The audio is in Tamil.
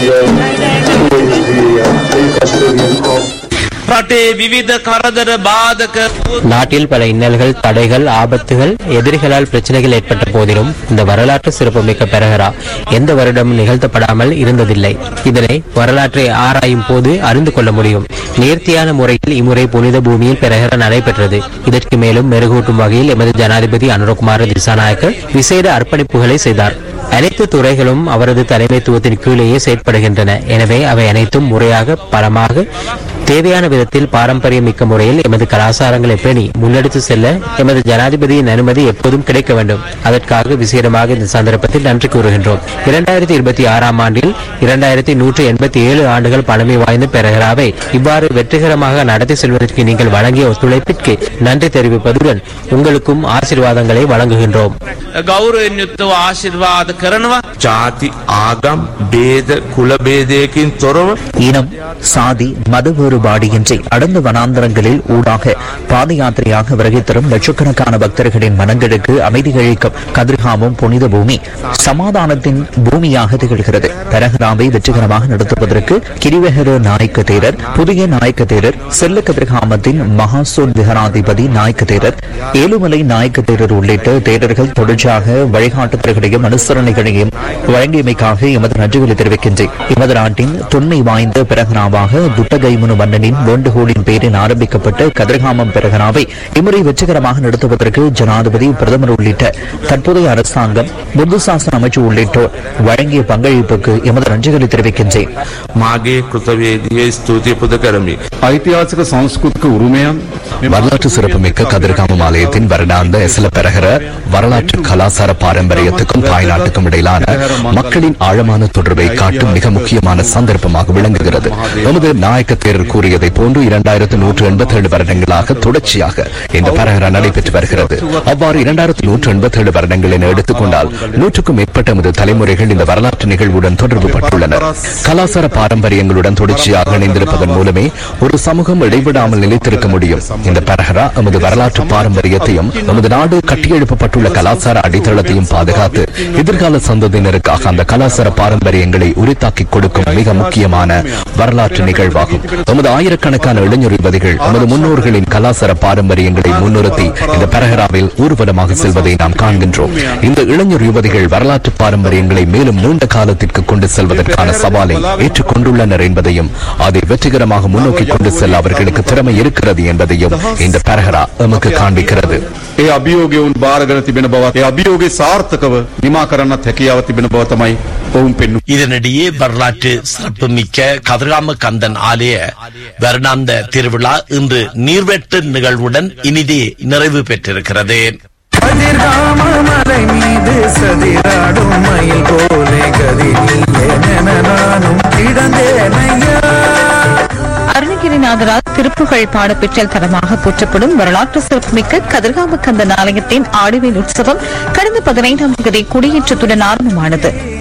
who is the uh, main custodian of රටේ විවිධ කරදර බාධක நாட்டில் பல இன்னல்கள் தடைகள் ஆபத்துகள் எதிரிகளால் பிரச்சனைகள் ஏற்பட்ட போதிலும் இந்த வரலாற்று சிறப்புமிக்க பெரகரா எந்த வருடமும் நிகழ்த்தப்படாமல் இருந்ததில்லை இதனை வரலாற்றை ஆராயும் போது அறிந்து கொள்ள முடியும் நேர்த்தியான முறையில் இம்முறை புனித பூமியில் பெரகரா நடைபெற்றது இதற்கு மேலும் மெருகூட்டும் வகையில் எமது ஜனாதிபதி அனுரகுமார திசாநாயக்க விசேட அர்ப்பணிப்புகளை செய்தார் அனைத்து துறைகளும் அவரது தலைமைத்துவத்தின் கீழேயே செயற்படுகின்றன எனவே அவை அனைத்தும் முறையாக பலமாக தேவையான விதத்தில் பாரம்பரியமிக்க முறையில் எமது கலாச்சாரங்களை பேணி முன்னெடுத்து செல்ல எமது ஜனாதிபதியின் அனுமதி எப்போதும் கிடைக்க வேண்டும் அதற்காக விசேடமாக இந்த சந்தர்ப்பத்தில் நன்றி கூறுகின்றோம் இரண்டாயிரத்தி இருபத்தி ஆறாம் ஆண்டில் இரண்டாயிரத்தி நூற்றி எண்பத்தி ஏழு ஆண்டுகள் பழமை வாய்ந்த பெரகராவை இவ்வாறு வெற்றிகரமாக நடத்தி செல்வதற்கு நீங்கள் வழங்கிய ஒத்துழைப்பிற்கு நன்றி தெரிவிப்பதுடன் உங்களுக்கும் ஆசீர்வாதங்களை வழங்குகின்றோம் ගෞරවෙන් යුක්තව ආශිර්වාද කරනවා ජාති ආගම් බේද කුල බේදයකින් තොරව இனம் சாதி மத வேறுபாடின்றி அடர்ந்த வனாந்தரங்களில் ஊடாக பாத யாத்திரையாக வருகை தரும் லட்சக்கணக்கான பக்தர்களின் மனங்களுக்கு அமைதி அளிக்கும் கதிர்காமம் புனித பூமி சமாதானத்தின் பூமியாக திகழ்கிறது பெரகராவை வெற்றிகரமாக நடத்துவதற்கு கிரிவெஹர நாயக்க தேரர் புதிய நாயக்க தேரர் செல்ல கதிர்காமத்தின் மகாசோன் விஹராதிபதி நாயக்க தேரர் ஏழுமலை நாயக்க தேரர் உள்ளிட்ட தேரர்கள் தொடர்ச்சியாக வழிகாட்டுதல்களையும் அனுசரணைகளையும் வழங்கியமைக்காக எமது நன்றிகளை தெரிவிக்கின்றேன் எமது நாட்டின் தொன்மை வாய்ந்த பிரகனாவாக துட்டகைமுனு மன்னனின் வேண்டுகோளின் பேரில் ஆரம்பிக்கப்பட்ட கதிர்காமம் பிரகனாவை இம்முறை வெற்றிகரமாக நடத்துவதற்கு ஜனாதிபதி பிரதமர் உள்ளிட்ட தற்போதைய அரசாங்கம் புத்து சாசன அமைச்சு உள்ளிட்டோர் வழங்கிய பங்களிப்புக்கு எமது நன்றிகளை தெரிவிக்கின்றேன் මාගේ කෘතවේදිය ස්තුතිය පුද කරමි. ஐතිஹாசிக சாஸ்கிருதிக உரிமையம் வரலாற்று சிறப்புமிக்க கதிர்காமம் ஆலயத்தின் வருடாந்த எசல பெரகர வரலாற்று கலாசார பாரம்பரியத்துக்கும் தாய்நாட்டுக்கும் இடையிலான மக்களின் ஆழமான தொடர்பை காட்டும் மிக முக்கியமான சந்தர்ப்பமாக விளங்குகிறது நமது நாயக்க தேரர் கூறியதை போன்று இரண்டாயிரத்து நூற்று எண்பத்தி ஏழு வருடங்களாக தொடர்ச்சியாக இந்த பெரகர நடைபெற்று வருகிறது அவ்வாறு இரண்டாயிரத்து நூற்று எண்பத்தி ஏழு வருடங்களை எடுத்துக்கொண்டால் நூற்றுக்கும் மேற்பட்ட நமது தலைமுறைகள் இந்த வரலாற்று நிகழ்வுடன் தொடர்பு பட்டுள்ளனர் கலாசார பாரம்பரியங்களுடன் தொடர்ச்சியாக இணைந்திருப்பதன் மூலமே ஒரு சமூகம் இடைவிடாமல் நிலைத்திருக்க முடியும் இந்த பெரஹரா நமது வரலாற்று பாரம்பரியத்தையும் நமது நாடு கட்டியெழுப்பப்பட்டுள்ள கலாச்சார அடித்தளத்தையும் பாதுகாத்து எதிர்கால சந்ததியினருக்காக அந்த கலாச்சார பாரம்பரியங்களை உரித்தாக்கிக் கொடுக்கும் மிக முக்கியமான வரலாற்று நிகழ்வாகும் நமது ஆயிரக்கணக்கான இளைஞர் யுவதிகள் நமது முன்னோர்களின் கலாச்சார பாரம்பரியங்களை முன்னிறுத்தி இந்த பெரஹராவில் ஊர்வலமாக செல்வதை நாம் காண்கின்றோம் இந்த இளைஞர் யுவதிகள் வரலாற்று பாரம்பரியங்களை மேலும் நீண்ட காலத்திற்கு கொண்டு செல்வதற்கான சவாலை ஏற்றுக்கொண்டுள்ளனர் என்பதையும் அதை வெற்றிகரமாக முன்னோக்கி கொண்டு செல்ல அவர்களுக்கு திறமை இருக்கிறது என்பதையும் இந்த பெரஹரா எமக்கு காண்பிக்கிறது ඒ අභියෝගය උන් බාරගෙන තිබෙන බවත් ඒ අභියෝගේ සාර්ථකව නිමා කරන්නත් හැකියාව තිබෙන බව තමයි ඔවුන් පෙන්නු. இதனிடையே வரலாற்று சிறப்புமிக்க கதிராம கந்தன் ஆலய வருடாந்த திருவிழா இன்று நீர்வெட்டு நிகழ்வுடன் இனிதே நிறைவு பெற்றிருக்கிறது மலை மீது சதிராடும் மயில் போலே கதி நீயே நானும் கிடந்தேனையா அருணகிரிநாதரால் திருப்புகழ் பாடப்பெற்றல் தரமாக போற்றப்படும் வரலாற்று சிறப்புமிக்க கதிர்காம கந்தன் ஆலயத்தின் ஆடிவேல் உற்சவம் கடந்த பதினைந்தாம் தேதி கொடியேற்றத்துடன் ஆரம்பமானது